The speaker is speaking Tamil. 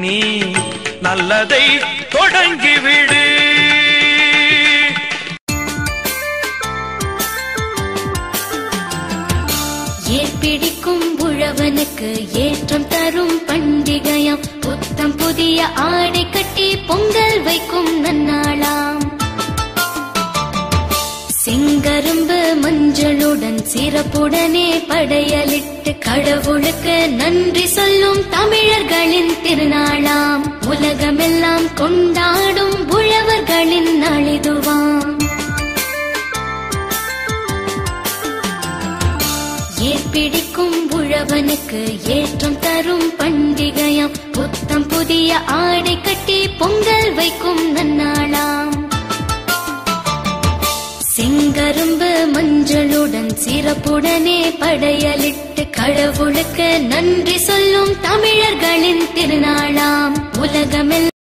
நீ நல்லதை தொடங்கிவிடு ஏற்பிடிக்கும் உழவனுக்கு ஏற்றம் தரும் பண்டிகையாம் புத்தம் புதிய ஆடை கட்டி பொங்கல் வைக்கும் நன்னாளாம் செங்கரும்பு மஞ்சளுடன் சிறப்புடனே படையலிட்டு கடவுளுக்கு நன்றி சொல்லும் தமிழர்களின் திருநாளாம் உலகமெல்லாம் கொண்டாடும் உழவர்களின் நாளிதுவாம் ஏற்பிடிக்கும் உழவனுக்கு ஏற்றம் தரும் பண்டிகையாம் புத்தம் புதிய ஆடை கட்டி பொங்கல் வைக்கும் நன்னாளாம் செங்கரும்பு மஞ்சளுடன் சிறப்புடனே படையலிட்டு கடவுளுக்கு நன்றி சொல்லும் தமிழர்களின் திருநாளாம் உலகமெல்லாம்